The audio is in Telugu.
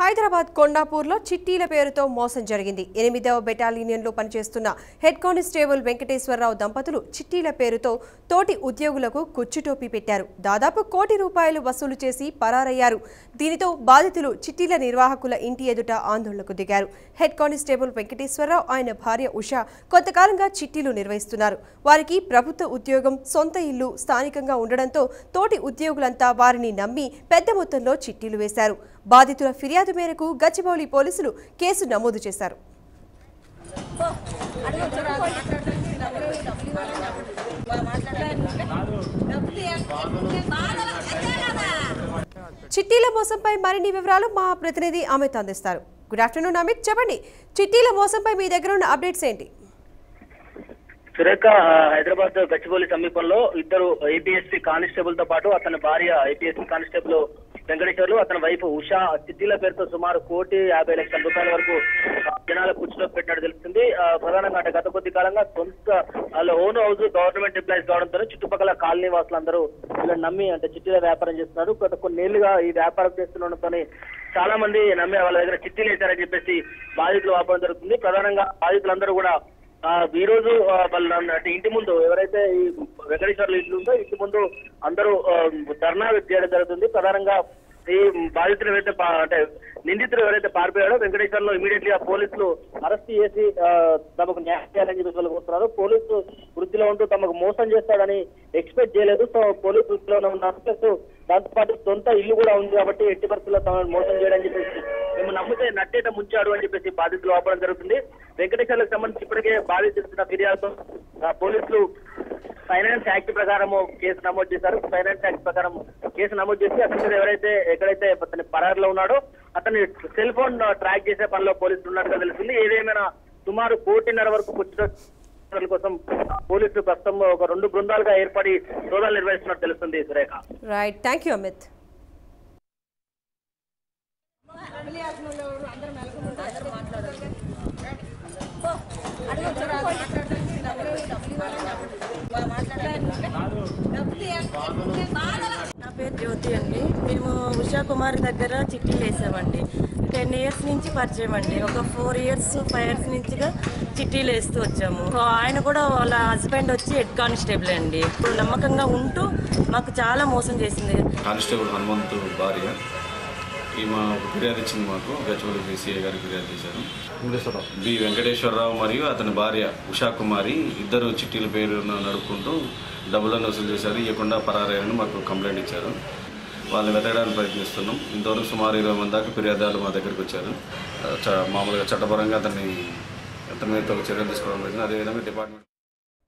హైదరాబాద్ కొండాపూర్లో చిట్టీల పేరుతో మోసం జరిగింది ఎనిమిదవ బెటాలియన్లో పనిచేస్తున్న హెడ్ కానిస్టేబుల్ వెంకటేశ్వరరావు దంపతులు చిట్టీల పేరుతో తోటి ఉద్యోగులకు కుచ్చుటోపీ పెట్టారు దాదాపు కోటి రూపాయలు వసూలు చేసి పరారయ్యారు దీనితో బాధితులు చిట్టీల నిర్వాహకుల ఇంటి ఎదుట ఆందోళనకు దిగారు హెడ్ కానిస్టేబుల్ వెంకటేశ్వరరావు ఆయన భార్య ఉష కొంతకాలంగా చిట్టీలు నిర్వహిస్తున్నారు వారికి ప్రభుత్వ ఉద్యోగం సొంత ఇల్లు స్థానికంగా ఉండడంతో తోటి ఉద్యోగులంతా వారిని నమ్మి పెద్ద మొత్తంలో చిట్టీలు వేశారు బాధితుల ఫిర్యాదు మేరకు గచ్చిబౌలి పోలీసులు కేసు నమోదు చేశారు చిట్టీల మోసంపై మరిన్ని వివరాలు మా ప్రతినిధి అమిత్ అందిస్తారు గుడ్ ఆఫ్టర్నూన్ అమిత్ చెప్పండి చిట్టీల మోసంపై మీ దగ్గర ఉన్న అప్డేట్స్ ఏంటి సురేఖ హైదరాబాద్ గచ్చిబౌలి సమీపంలో ఇద్దరు ఏపీఎస్పీ కానిస్టేబుల్ తో పాటు అతని భార్య ఏపీఎస్పీ కానిస్టేబుల్ వెంకటేశ్వర్లు అతని వైఫ్ ఉషా చిట్టీల పేరుతో సుమారు కోటి యాభై లక్షల రూపాయల వరకు ఆ, జనాల కుర్చీలో పెట్టినట్టు తెలుస్తుంది ఆ, ప్రధానంగా అంటే గత కొద్ది కాలంగా సొంత వాళ్ళ ఓన్ హౌస్ గవర్నమెంట్ ఎంప్లాయీస్ కావడంతో చుట్టుపక్కల కాలనీ వాసులందరూ వీళ్ళని నమ్మి అంటే చిట్టీల వ్యాపారం చేస్తున్నారు గత కొన్నేళ్లుగా ఈ వ్యాపారం చేస్తుండడంతో చాలా మంది నమ్మి వాళ్ళ దగ్గర చిట్టీలు వేశారని చెప్పేసి బాధితులు వాపడం జరుగుతుంది ప్రధానంగా బాధితులందరూ కూడా ఆ, ఈ రోజు ఆ, వాళ్ళ అంటే ఇంటి ముందు ఎవరైతే ఈ వెంకటేశ్వర్ల ఇల్లు ఉందో ఇంటి ముందు అందరూ ఆ, ధర్నా చేయడం జరుగుతుంది ప్రధానంగా ఈ బాధితులు ఎవరైతే పా- అంటే నిందితులు ఎవరైతే పారిపోయాడో వెంకటేశ్వర్లో ఇమీడియట్లీ ఆ పోలీసులు అరెస్ట్ చేసి ఆ, తమకు న్యాయం చేయాలని చెప్పి వాళ్ళు కోరుతున్నారు పోలీసు వృత్తిలో ఉంటూ తమకు మోసం చేస్తాడని ఎక్స్పెక్ట్ చేయలేదు సో పోలీసు వృత్తిలోనే ఉన్నారు ప్లస్ దాంతో పాటు సొంత ఇల్లు కూడా ఉంది కాబట్టి ఎట్టి పరిస్థితుల్లో తమను మోసం చేయడం చెప్పేసి మేము నమ్మితే నట్టేట ముంచాడు అని చెప్పేసి బాధితులు ఆపడం జరుగుతుంది వెంకటేశ్వర్లకు సంబంధించి ఇప్పటికే బాధితులు ఇస్తున్న ఫిర్యాదుతో ఆ, పోలీసులు ఫైనాన్స్ యాక్ట్ ప్రకారం కేసు నమోదు చేశారు ఫైనాన్స్ యాక్ట్ ప్రకారం కేసు నమోదు చేసి అతని మీద ఎవరైతే ఎక్కడైతే అతని పరారులో ఉన్నాడో అతని సెల్ ఫోన్ ట్రాక్ చేసే పనిలో పోలీసులు ఉన్నట్టుగా తెలుస్తుంది ఏదేమైనా సుమారు కోటిన్నర వరకు కుట్ర కోసం పోలీసులు ప్రస్తుతం ఒక రెండు బృందాలుగా ఏర్పడి సోదాలు నిర్వహిస్తున్నట్టు తెలుస్తుంది Surekha right thank you Amit నా పేరు జ్యోతి అండి మేము ఉషా కుమార్ దగ్గర చిట్టీలు వేసామండి టెన్ ఇయర్స్ నుంచి పరిచయం అండి ఒక ఫోర్ ఇయర్స్ ఫైవ్ ఇయర్స్ నుంచిగా చిట్టీలు వేస్తూ వచ్చాము సో ఆయన కూడా వాళ్ళ హస్బెండ్ వచ్చి హెడ్ కానిస్టేబుల్ అండి ఇప్పుడు నమ్మకంగా ఉంటూ మాకు చాలా మోసం చేసింది కానిస్టేబుల్ హనుమంతు భార్య ఈమె ఒక ఫిర్యాదు ఇచ్చింది మాకు గచ్చిబౌలి సిఐ గారికి ఫిర్యాదు చేశారు బి వెంకటేశ్వరరావు మరియు అతని భార్య ఉషా కుమారి ఇద్దరు చిట్టీల పేరు నడుపుకుంటూ డబ్బులను వసూలు చేశారు ఇవ్వకుండా పరారయ్యారని మాకు కంప్లైంట్ ఇచ్చారు వాళ్ళని వెతకడానికి ప్రయత్నిస్తున్నాం ఇంతవరకు సుమారు ఇరవై మంది దాకా ఫిర్యాదులు మా దగ్గరికి వచ్చారు చ- మామూలుగా చట్టపరంగా అతన్ని అతని మీద ఒక చర్యలు తీసుకోవడం జరిగింది అదేవిధంగా డిపార్ట్మెంట్